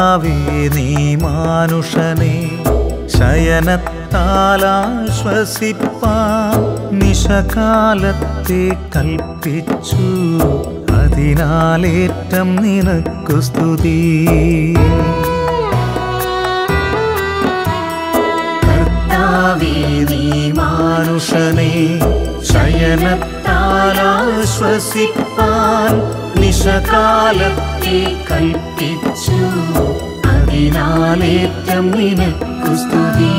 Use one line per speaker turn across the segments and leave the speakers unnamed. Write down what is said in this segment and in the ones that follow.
കർത്താവേ നീ മാനുഷനെ ശയനത്താലാശ്വസിപ്പാൻ നിശകാലത്തെ കൽപ്പിച്ചു അതിനാലേറ്റം നിനക്കു സ്തുതി കർത്താവേ നീ മാനുഷനെ ശയനത്താലാശ്വസിപ്പാൻ നിശകാലത്തെ കൽപ്പിച്ചു അതിനാലേറ്റം നിനക്കു സ്തുതി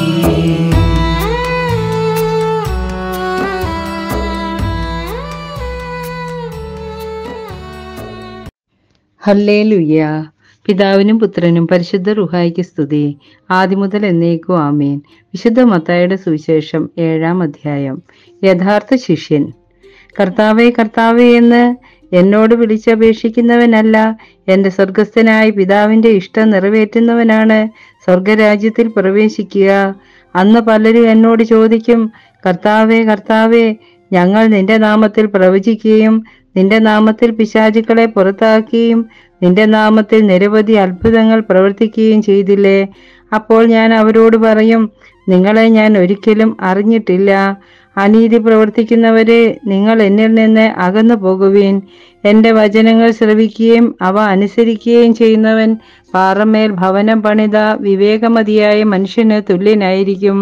ഹല്ലേലുയ്യ പിതാവിനും പുത്രനും പരിശുദ്ധ റുഹായിക്ക് സ്തുതി ആദിമുതൽ എന്നേക്കും ആമേൻ വിശുദ്ധ മത്തായുടെ സുവിശേഷം ഏഴാം അധ്യായം യഥാർത്ഥ ശിഷ്യൻ കർത്താവേ കർത്താവേ എന്ന് എന്നോട് വിളിച്ചപേക്ഷിക്കുന്നവനല്ല എൻ്റെ സ്വർഗസ്ഥനായ പിതാവിൻ്റെ ഇഷ്ടം നിറവേറ്റുന്നവനാണ് സ്വർഗരാജ്യത്തിൽ പ്രവേശിക്കുക അന്ന് പലരും എന്നോട് ചോദിക്കും കർത്താവേ കർത്താവേ ഞങ്ങൾ നിന്റെ നാമത്തിൽ പ്രവചിക്കുകയും നിന്റെ നാമത്തിൽ പിശാചുക്കളെ പുറത്താക്കുകയും നിന്റെ നാമത്തിൽ നിരവധി അത്ഭുതങ്ങൾ പ്രവർത്തിക്കുകയും ചെയ്തില്ലേ അപ്പോൾ ഞാൻ അവരോട് പറയും നിങ്ങളെ ഞാൻ ഒരിക്കലും അറിഞ്ഞിട്ടില്ല അനീതി പ്രവർത്തിക്കുന്നവരെ നിങ്ങൾ എന്നിൽ നിന്ന് അകന്നു പോകുവീൻ എൻ്റെ വചനങ്ങൾ ശ്രവിക്കുകയും അവ അനുസരിക്കുകയും ചെയ്യുന്നവൻ പാറമേൽ ഭവനം പണിത വിവേകമതിയായ മനുഷ്യന് തുല്യനായിരിക്കും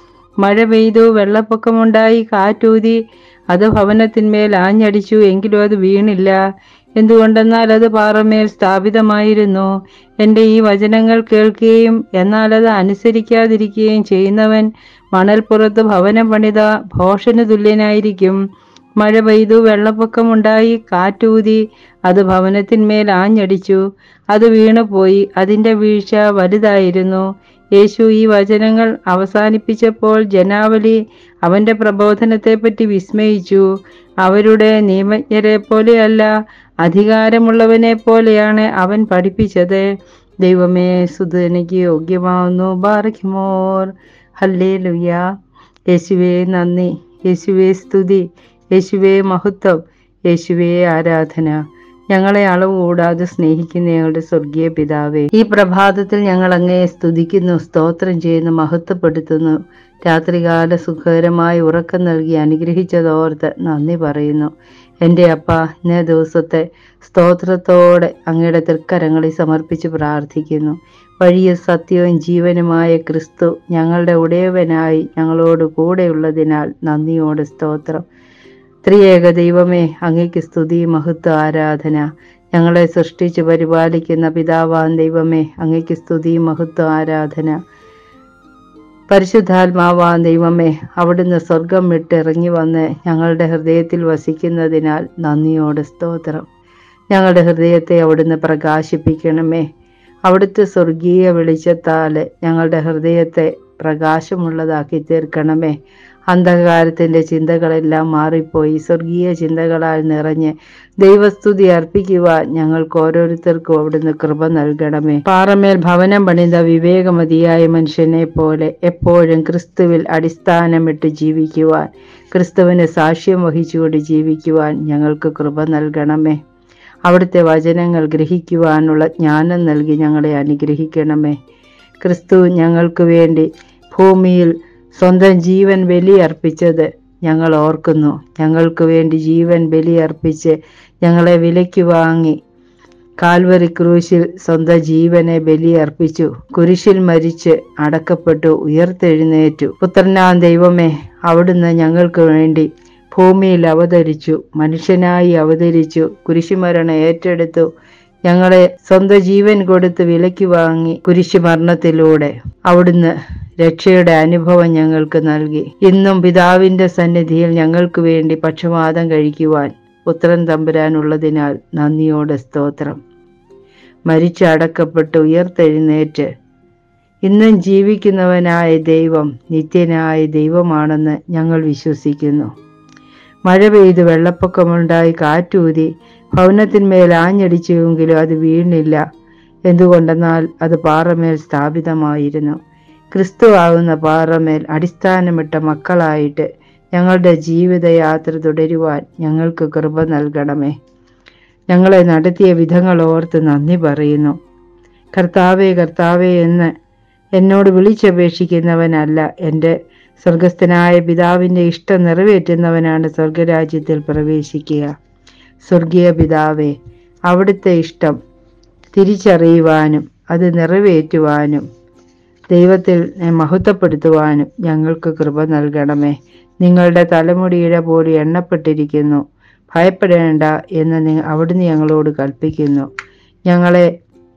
മഴ പെയ്തു വെള്ളപ്പൊക്കമുണ്ടായി കാറ്റൂതി അത് ഭവനത്തിന്മേൽ ആഞ്ഞടിച്ചു എങ്കിലും അത് വീണില്ല എന്തുകൊണ്ടെന്നാൽ അത് പാറമേൽ സ്ഥാപിതമായിരുന്നു എൻ്റെ ഈ വചനങ്ങൾ കേൾക്കുകയും എന്നാൽ അത് അനുസരിക്കാതിരിക്കുകയും ചെയ്യുന്നവൻ മണൽപ്പുറത്ത് ഭവനം പണിത ഭോഷന് തുല്യനായിരിക്കും മഴ പെയ്തു വെള്ളപ്പൊക്കമുണ്ടായി കാറ്റൂതി അത് ഭവനത്തിന്മേൽ ആഞ്ഞടിച്ചു അത് വീണുപോയി അതിൻ്റെ വീഴ്ച വലുതായിരുന്നു യേശു ഈ വചനങ്ങൾ അവസാനിപ്പിച്ചപ്പോൾ ജനാവലി അവന്റെ പ്രബോധനത്തെപ്പറ്റി വിസ്മയിച്ചു അവരുടെ നിയമജ്ഞരെ പോലെയല്ല അധികാരമുള്ളവനെ പോലെയാണ് അവൻ പഠിപ്പിച്ചത് ദൈവമേ സുധനിക്ക് യോഗ്യമാവുന്നു ബാറയ്ക്കുമോർ ഹല്ലേ ലുയ്യ യേശുവേ നന്ദി യേശുവേ സ്തുതി യേശുവേ മഹത്വം യേശുവേ ആരാധന ഞങ്ങളെ അളവ് കൂടാതെ സ്നേഹിക്കുന്ന ഞങ്ങളുടെ സ്വർഗീയ പിതാവേ ഈ പ്രഭാതത്തിൽ ഞങ്ങൾ അങ്ങയെ സ്തുതിക്കുന്നു സ്തോത്രം ചെയ്യുന്നു മഹത്വപ്പെടുത്തുന്നു രാത്രികാല സുഖകരമായി ഉറക്കം നൽകി അനുഗ്രഹിച്ചതോർത്ത് നന്ദി പറയുന്നു എൻ്റെ അപ്പ ഇന്നേ ദിവസത്തെ സ്തോത്രത്തോടെ അങ്ങയുടെ തൃക്കരങ്ങളിൽ സമർപ്പിച്ച് പ്രാർത്ഥിക്കുന്നു വഴിയും സത്യവും ജീവനുമായ ക്രിസ്തു ഞങ്ങളുടെ ഉടയവനായി ഞങ്ങളോട് കൂടെയുള്ളതിനാൽ നന്ദിയോടെ സ്തോത്രം ത്രിയേക ദൈവമേ അങ്ങയ്ക്ക് സ്തുതി മഹത്വ ആരാധന ഞങ്ങളെ സൃഷ്ടിച്ച് പരിപാലിക്കുന്ന പിതാവാൻ ദൈവമേ അങ്ങയ്ക്ക് സ്തുതി മഹത്വ ആരാധന പരിശുദ്ധാത്മാവാൻ ദൈവമേ അവിടുന്ന് സ്വർഗം വിട്ടിറങ്ങി വന്ന് ഞങ്ങളുടെ ഹൃദയത്തിൽ വസിക്കുന്നതിനാൽ നന്ദിയോടെ സ്തോത്രം ഞങ്ങളുടെ ഹൃദയത്തെ അവിടുന്ന് പ്രകാശിപ്പിക്കണമേ അവിടുത്തെ സ്വർഗീയ വെളിച്ചത്താൽ ഞങ്ങളുടെ ഹൃദയത്തെ പ്രകാശമുള്ളതാക്കി തീർക്കണമേ അന്ധകാരത്തിൻ്റെ ചിന്തകളെല്ലാം മാറിപ്പോയി സ്വർഗീയ ചിന്തകളാൽ നിറഞ്ഞ് ദൈവസ്തുതി അർപ്പിക്കുവാൻ ഞങ്ങൾക്ക് ഓരോരുത്തർക്കും അവിടുന്ന് കൃപ നൽകണമേ പാറമേൽ ഭവനം പണിത വിവേകമതിയായ മനുഷ്യനെ പോലെ എപ്പോഴും ക്രിസ്തുവിൽ അടിസ്ഥാനമിട്ട് ജീവിക്കുവാൻ ക്രിസ്തുവിന് സാക്ഷ്യം വഹിച്ചുകൊണ്ട് ജീവിക്കുവാൻ ഞങ്ങൾക്ക് കൃപ നൽകണമേ അവിടുത്തെ വചനങ്ങൾ ഗ്രഹിക്കുവാനുള്ള ജ്ഞാനം നൽകി ഞങ്ങളെ അനുഗ്രഹിക്കണമേ ക്രിസ്തു ഞങ്ങൾക്ക് വേണ്ടി ഭൂമിയിൽ സ്വന്തം ജീവൻ ബലിയർപ്പിച്ചത് ഞങ്ങൾ ഓർക്കുന്നു ഞങ്ങൾക്ക് വേണ്ടി ജീവൻ ബലിയർപ്പിച്ച് ഞങ്ങളെ വിലയ്ക്ക് വാങ്ങി കാൽവറി ക്രൂശിൽ സ്വന്തം ജീവനെ ബലിയർപ്പിച്ചു കുരിശിൽ മരിച്ച് അടക്കപ്പെട്ടു ഉയർത്തെഴുന്നേറ്റു പുത്രനാം ദൈവമേ അവിടുന്ന് ഞങ്ങൾക്ക് വേണ്ടി ഭൂമിയിൽ അവതരിച്ചു മനുഷ്യനായി അവതരിച്ചു കുരിശുമരണം ഏറ്റെടുത്തു ഞങ്ങളെ സ്വന്തം ജീവൻ കൊടുത്ത് വിലയ്ക്ക് വാങ്ങി കുരിശുമരണത്തിലൂടെ അവിടുന്ന് രക്ഷയുടെ അനുഭവം ഞങ്ങൾക്ക് നൽകി ഇന്നും പിതാവിന്റെ സന്നിധിയിൽ ഞങ്ങൾക്ക് വേണ്ടി പക്ഷപാതം കഴിക്കുവാൻ പുത്രൻ തമ്പുരാനുള്ളതിനാൽ നന്ദിയോടെ സ്തോത്രം മരിച്ചടക്കപ്പെട്ട് ഉയർത്തെഴുന്നേറ്റ് ഇന്നും ജീവിക്കുന്നവനായ ദൈവം നിത്യനായ ദൈവമാണെന്ന് ഞങ്ങൾ വിശ്വസിക്കുന്നു മഴ പെയ്ത് വെള്ളപ്പൊക്കമുണ്ടായി കാറ്റൂതി ഭവനത്തിന്മേൽ ആഞ്ഞടിച്ചുവെങ്കിലും അത് വീണില്ല എന്തുകൊണ്ടെന്നാൽ അത് പാറമേൽ സ്ഥാപിതമായിരുന്നു ക്രിസ്തു ആകുന്ന പാറമേൽ അടിസ്ഥാനമിട്ട മക്കളായിട്ട് ഞങ്ങളുടെ ജീവിതയാത്ര തുടരുവാൻ ഞങ്ങൾക്ക് കൃപ നൽകണമേ ഞങ്ങളെ നടത്തിയ വിധങ്ങൾ ഓർത്ത് നന്ദി പറയുന്നു കർത്താവേ കർത്താവേ എന്ന് എന്നോട് വിളിച്ചപേക്ഷിക്കുന്നവനല്ല എൻ്റെ സ്വർഗസ്ഥനായ പിതാവിൻ്റെ ഇഷ്ടം നിറവേറ്റുന്നവനാണ് സ്വർഗരാജ്യത്തിൽ പ്രവേശിക്കുക സ്വർഗീയ പിതാവേ അവിടുത്തെ ഇഷ്ടം തിരിച്ചറിയുവാനും അത് നിറവേറ്റുവാനും ദൈവത്തിൽ മഹത്വപ്പെടുത്തുവാനും ഞങ്ങൾക്ക് കൃപ നൽകണമേ നിങ്ങളുടെ തലമുടിയുടെ പോലെ എണ്ണപ്പെട്ടിരിക്കുന്നു ഭയപ്പെടേണ്ട എന്ന് നി- അവിടുന്ന് ഞങ്ങളോട് കൽപ്പിക്കുന്നു ഞങ്ങളെ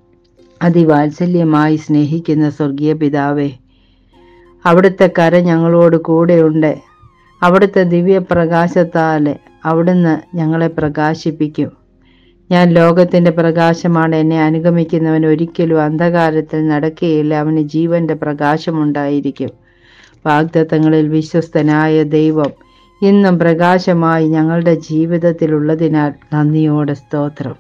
അതിവാത്സല്യമായി സ്നേഹിക്കുന്ന സ്വർഗീയ പിതാവേ അവിടുത്തെ കര ഞങ്ങളോട് കൂടെയുണ്ട് അവിടുത്തെ ദിവ്യപ്രകാശത്താൽ അവിടുന്ന് ഞങ്ങളെ പ്രകാശിപ്പിക്കും ഞാൻ ലോകത്തിൻ്റെ പ്രകാശമാണ് എന്നെ അനുഗമിക്കുന്നവൻ ഒരിക്കലും അന്ധകാരത്തിൽ നടക്കുകയില്ല അവന് ജീവന്റെ പ്രകാശമുണ്ടായിരിക്കും വാഗ്ദത്തങ്ങളിൽ വിശ്വസ്തനായ ദൈവം ഇന്നും പ്രകാശമായി ഞങ്ങളുടെ ജീവിതത്തിലുള്ളതിനാൽ നന്ദിയോടെ സ്തോത്രം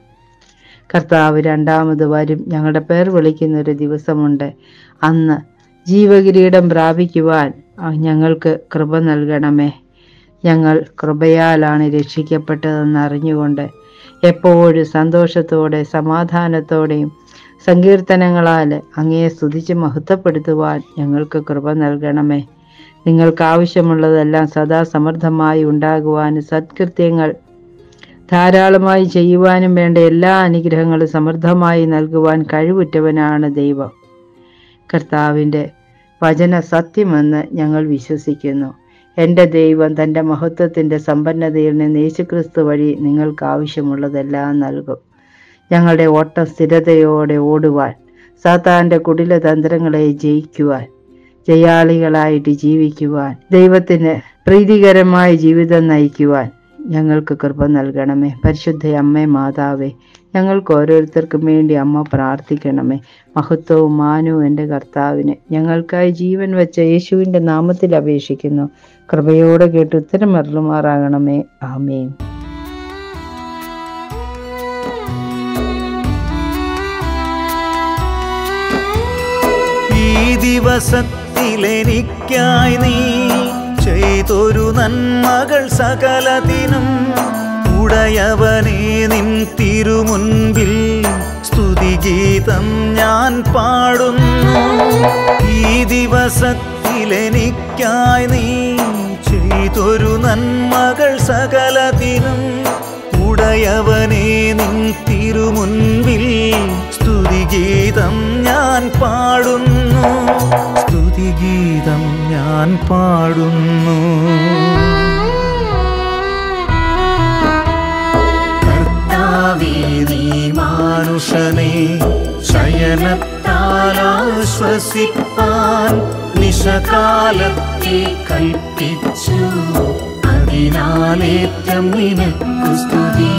കർത്താവ് രണ്ടാമത് വരും ഞങ്ങളുടെ പേർ വിളിക്കുന്ന ഒരു ദിവസമുണ്ട് അന്ന് ജീവകിരീടം പ്രാപിക്കുവാൻ ആ, ഞങ്ങൾക്ക് കൃപ നൽകണമേ ഞങ്ങൾ കൃപയാലാണ് രക്ഷിക്കപ്പെട്ടതെന്ന് അറിഞ്ഞുകൊണ്ട് എപ്പോഴും സന്തോഷത്തോടെ സമാധാനത്തോടെയും സങ്കീർത്തനങ്ങളാൽ അങ്ങയെ സ്തുതിച്ച് മഹത്വപ്പെടുത്തുവാൻ ഞങ്ങൾക്ക് കൃപ നൽകണമേ നിങ്ങൾക്ക് ആവശ്യമുള്ളതെല്ലാം സദാ സമൃദ്ധമായി ഉണ്ടാകുവാനും സത്കൃത്യങ്ങൾ ധാരാളമായി ചെയ്യുവാനും വേണ്ട എല്ലാ അനുഗ്രഹങ്ങളും സമൃദ്ധമായി നൽകുവാൻ കഴിവുറ്റവനാണ് ദൈവം കർത്താവിൻ്റെ വചന സത്യമെന്ന് ഞങ്ങൾ വിശ്വസിക്കുന്നു എൻ്റെ ദൈവം തൻ്റെ മഹത്വത്തിൻ്റെ സമ്പന്നതയിൽ നിന്ന് യേശുക്രിസ്തു വഴി നിങ്ങൾക്ക് ആവശ്യമുള്ളതെല്ലാം നൽകും ഞങ്ങളുടെ ഓട്ടം സ്ഥിരതയോടെ ഓടുവാൻ സാത്താൻ്റെ കുടില തന്ത്രങ്ങളെ ജയിക്കുവാൻ ജയാളികളായിട്ട് ജീവിക്കുവാൻ ദൈവത്തിന് പ്രീതികരമായ ജീവിതം നയിക്കുവാൻ ഞങ്ങൾക്ക് കൃപ നൽകണമേ പരിശുദ്ധ അമ്മേ മാതാവേ ഞങ്ങൾക്ക് ഓരോരുത്തർക്കും വേണ്ടി അമ്മ പ്രാർത്ഥിക്കണമേ മഹത്വവും മാനവും എൻ്റെ കർത്താവിന് ഞങ്ങൾക്കായി ജീവൻ വെച്ച യേശുവിൻ്റെ നാമത്തിൽ അപേക്ഷിക്കുന്നു കൃപയോടെ കേട്ട് ഉത്തരം മറലുമാറാകണമേ ആമേൻ
ഈ ദിവസത്തിലെനിക്കായി നീ ചെയ്തൊരു നന്മകൾ സകലതിനും ഉടയവനെ നിൻ തിരുമുൻപിൽ സ്തുതിഗീതം ഞാൻ പാടുന്നു ഈ ദിവസത്തിലെനിക്കായി നീ ചെയ്തൊരു നന്മകൾ സകലതിനും ഉടയവനെ നിൻ തിരുമുൻപിൽ സ്തുതിഗീതം ഞാൻ പാടുന്നു സ്തുതിഗീതം ഞാൻ പാടുന്നു കർത്താവേ നീ മാനുഷനെ ശയനത്താലാശ്വസിപ്പാൻ നിശകാലത്തെ കൽപ്പിച്ചു അതിനാലേറ്റം നിനക്കു സ്തുതി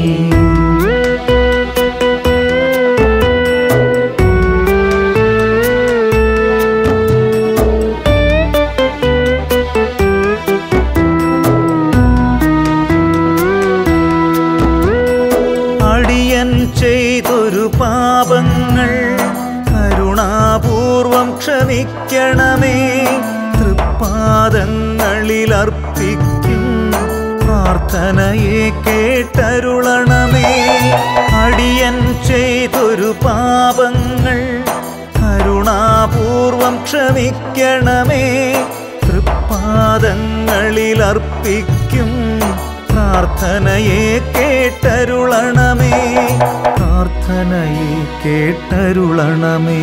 അടിയൻ ചെയ്തൊരു പാപങ്ങൾ കരുണാപൂർവം ക്ഷമിക്കണമേ തൃപ്പാദങ്ങളിൽ അർപ്പിക്കും പ്രാർത്ഥനയെ കേട്ടരുളണമേ അടിയൻ ചെയ്തൊരു പാപങ്ങൾ കരുണാപൂർവം ക്ഷമിക്കണമേ തൃപ്പാദങ്ങളിൽ അർപ്പിക്കും പ്രാർത്ഥനയെ കേട്ടരുളണമേ പ്രാർത്ഥനയെ കേട്ടരുളണമേ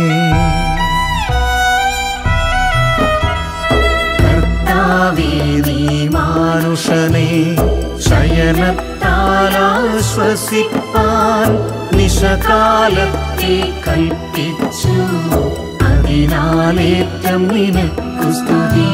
കർത്താവേ നീ മാനുഷനെ ശയനത്താലാശ്വസിപ്പാൻ നിശകാലത്തെ കൽപ്പിച്ചു അതിനാലേറ്റം നിനക്കു സ്തുതി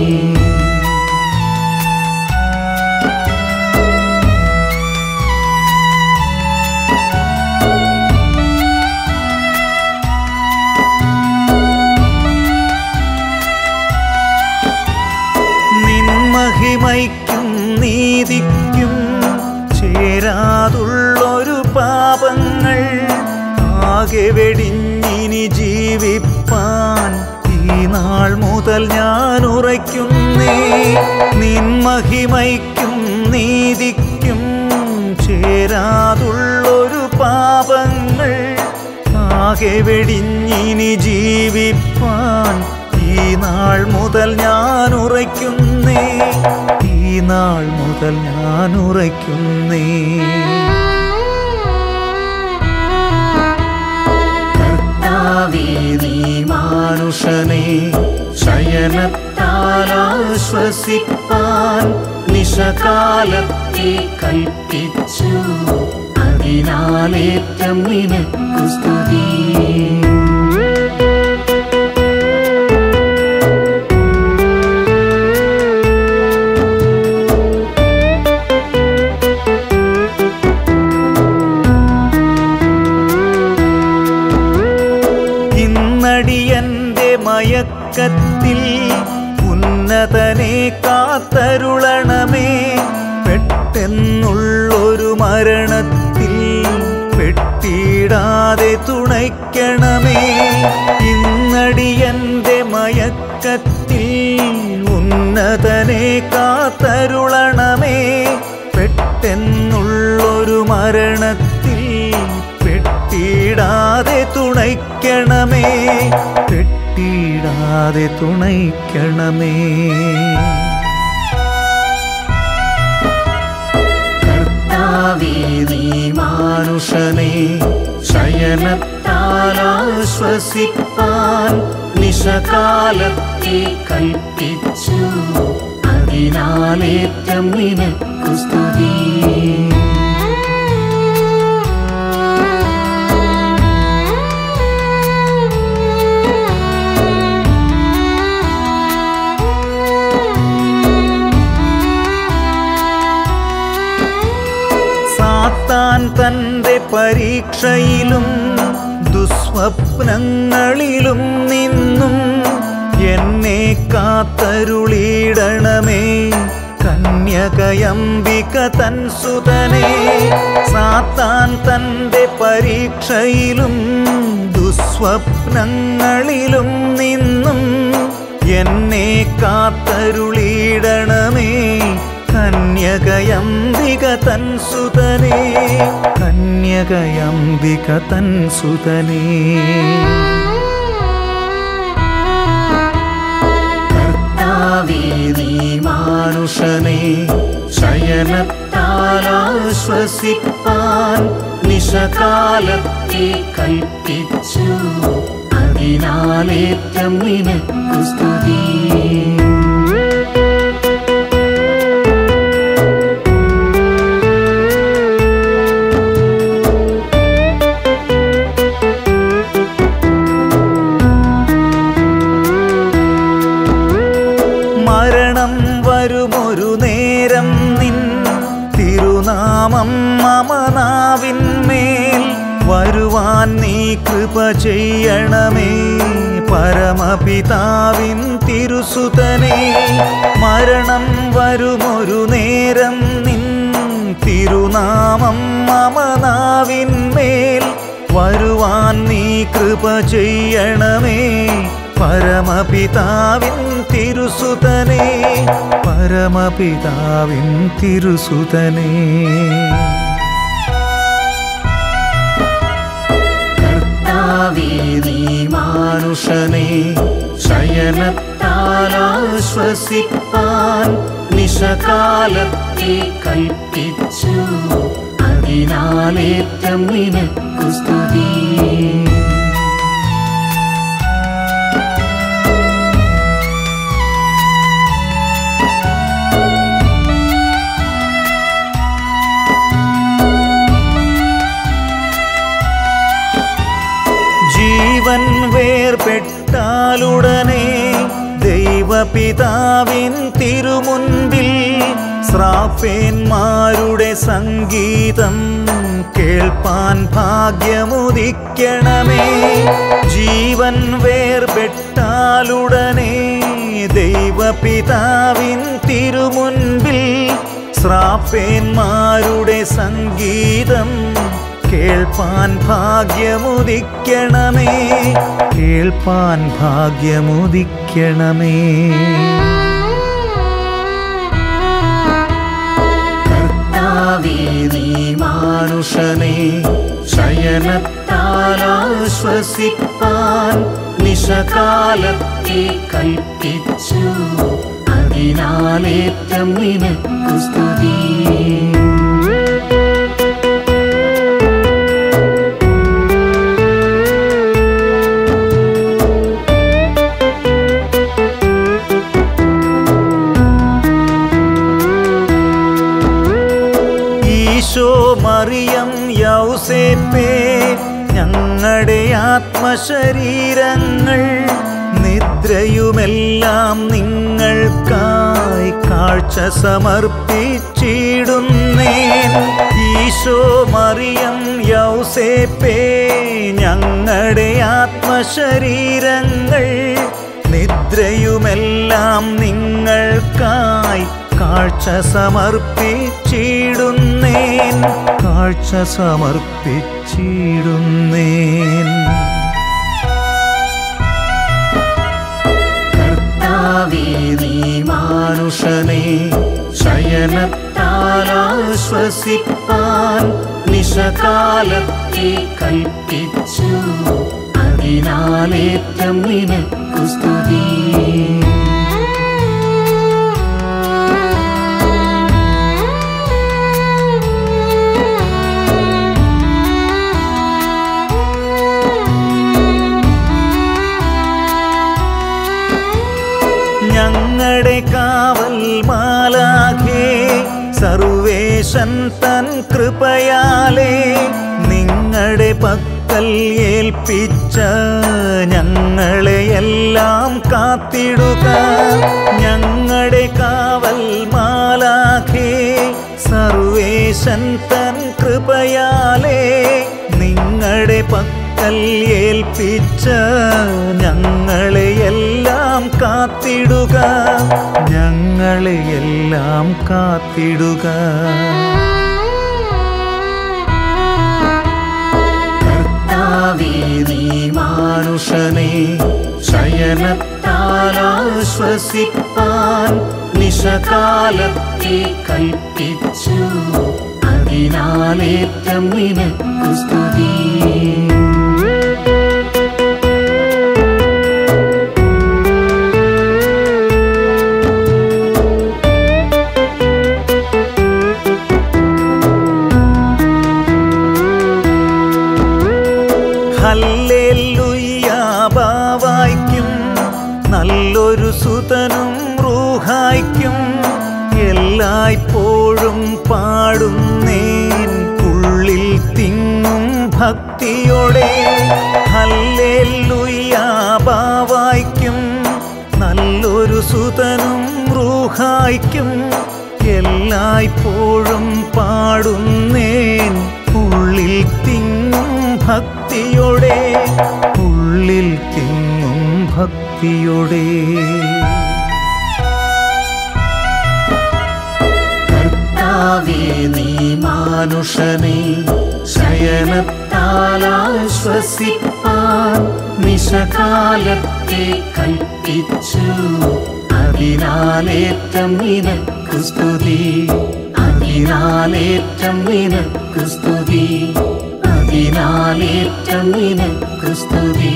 നിൻ മഹിമയ്ക്കും നീതിക്കും ചേരാതുള്ളൊരു പാപങ്ങൾ ആകെ വെടിഞ്ഞിനി ജീവിപ്പാൻ ഈ നാൾ മുതൽ ഞാൻ ഉറയ്ക്കുന്നേ നിൻ മഹിമയ്ക്കും നീതിക്കും ചേരാതുള്ളൊരു പാപങ്ങൾ ആകെ വെടിഞ്ഞിനി ജീവിപ്പാൻ ഈ നാൾ മുതൽ ഞാൻ ഉറയ്ക്കുന്നേ ഈ നാൾ മുതൽ ഞാൻ ഉറയ്ക്കുന്നേ കർത്താവേ നീ മാനുഷനെ ശയനത്താലാശ്വസിപ്പാൻ നിശകാലത്തെ കൽപ്പിച്ചു അതിനാലേറ്റം നിനക്കു സ്തുതി ഇന്നടിയന്റെ മയക്കത്തിൽ ഉന്നതനെ കാത്തരുളണമേ പെട്ടെന്നുള്ളൊരു മരണത്തിൽ പെട്ടിടാതെ തുണയ്ക്കണമേ ഇന്നടിയന്റെ മയക്കത്തിൽ ഉന്നതനെ കാത്തരുളണമേ പെട്ടെന്നുള്ളൊരു മരണത്തിൽ പെട്ടിടാതെ തുണയ്ക്കണമേ പെട്ടിടാതെ തുണയ്ക്കണമേ കർത്താവേ നീ മാനുഷനെ ശയനത്താലാശ്വസിപ്പാൻ നിശകാലത്തെ കൽപ്പിച്ചു അതിനാലേറ്റം നിനക്കു സ്തുതി സാത്താൻ തന്റെ പരീക്ഷയിലും ദുസ്വപ്നങ്ങളിലും നിന്നും എന്നെ കാത്തരുളിയിടണമേ കന്യകയംബിക തൻ സുതനെ സാത്താൻ തന്റെ പരീക്ഷയിലും ദുസ്വപ്നങ്ങളിലും നിന്നും എന്നെ കാത്തരുളിയിടണമേ കന്യകയംബിക തൻ സുതനേ കന്യകയംബിക തൻ സുതനേ കർത്താവേ നീ മാനുഷനെ ശയനത്താലാശ്വസിപ്പാൻ നിശകാലത്തെ കൽപ്പിച്ചു അതിനാലേറ്റം നിനക്കു സ്തുതി മരണം വരുമൊരു നേരം നിൻ തിരുനാമം മമനാവിന്മേൽ വരുവാൻ നീ കൃപ ചെയ്യണമേ പരമപിതാവിൻ തിരുസുതനെ മരണം വരുമൊരു നേരം നിൻ തിരുനാമം മമനാവിന്മേൽ വരുവാൻ നീ കൃപ ചെയ്യണമേ പരമപിതാവിൻ തിരുസുതനെ പരമപിതാവിൻ തിരുസുതനെ കർത്താവേ നീ മാനുഷനെ ശയനത്താലാശ്വസിപ്പാൻ നിശകാലത്തെ കൽപ്പിച്ചു അതിനാലേറ്റം നിനക്കു സ്തുതി ജീവൻ വേർപെട്ടാലുടനെ ദൈവപിതാവിൻ തിരുമുൻപിൽ ശ്രാപ്പേന്മാരുടെ സംഗീതം കേൾപ്പാൻ ഭാഗ്യമുദിക്കണമേ ജീവൻ വേർപെട്ടാലുടനെ ദൈവപിതാവിൻ തിരുമുൻപിൽ ശ്രാപ്പേന്മാരുടെ സംഗീതം കേൾപ്പാൻ ഭാഗ്യമുദിക്കണമേ കേൾപ്പാൻ ഭാഗ്യമുദിക്കണമേ കർത്താവേ നീ മാനുഷനെ ശയ ശയനത്താലാശ്വസിപ്പാൻ നിശകാലത്തെ കൽപ്പിച്ചു അതിനാലേറ്റം നിനക്കു സ്തുതി ഈശോ മറിയം യൗസേപ്പേ ഞങ്ങളുടെ ആത്മശരീരങ്ങൾ നിദ്രയുമെല്ലാം നിങ്ങൾക്കായി കാഴ്ച സമർപ്പിച്ചിടുന്നേൻ ഈശോ മറിയം യൗസേപ്പേ ഞങ്ങളുടെ ആത്മശരീരങ്ങൾ നിദ്രയുമെല്ലാം നിങ്ങൾക്കായി കാഴ്ച സമർപ്പിച്ചിടുന്നേൻ കാഴ്ച സമർപ്പിച്ചിടുന്നേൻ കർത്താവേ നീ മാനുഷനെ ശയനത്താലാശ്വസിപ്പാൻ നിശകാലത്തെ കൽപ്പിച്ചു അതിനാലേറ്റം നിനക്കു സ്തുതി ഞങ്ങളുടെ കാവൽ മാലാഖേ സർവേശൻ തൻ കൃപയാലേ നിങ്ങളുടെ പക്കൽ ഏൽപ്പിച്ച ഞങ്ങളെയെല്ലാം കാത്തിടുക ഞങ്ങളുടെ കാവൽ മാലാഖേ സർവേശൻ തൻ കൃപയാലേ നിങ്ങളുടെ പക്കൽ ഏൽപ്പിച്ച ഞങ്ങളെയെല്ലാം കാത്തിടുക ഞങ്ങളെയെല്ലാം കാത്തിടുക കർത്താവേ നീ മാനുഷനെ ശയനത്താലാശ്വസിപ്പാൻ നിശകാലത്തെ കൽപ്പിച്ചു അതിനാലേറ്റം നിനക്കു സ്തുതി ഹല്ലേലൂയാബാവായ്ക്കും നല്ലൊരു സുതനും റൂഹായ്ക്കും എല്ലായ്പ്പോഴും പാടുന്നേൻ ഉള്ളിൽ തിങ്ങും ഭക്തിയോടെ ഹല്ലേലൂയാബാവായ്ക്കും നല്ലൊരു സുതനും റൂഹായ്ക്കും എല്ലായ്പ്പോഴും പാടുന്നേൻ ഉള്ളിൽ തിങ്ങും ഭക്തിയോടെ ഉള്ളിൽ തിങ്ങും ഭക്തിയോടെ കർത്താവേ നീ മാനുഷനെ ശയനത്താലാശ്വസിപ്പാൻ നിശകാലത്തെ കൽപ്പിച്ചു അതിനാലേറ്റം നിനക്കു സ്തുതി അതിനാലേറ്റം നിനക്കു സ്തുതി അതിനാലേറ്റം നിനക്കു സ്തുതി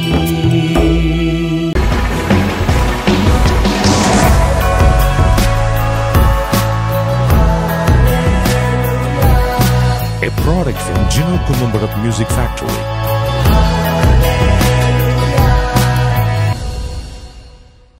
a product from Gino Columbarat Music Factory.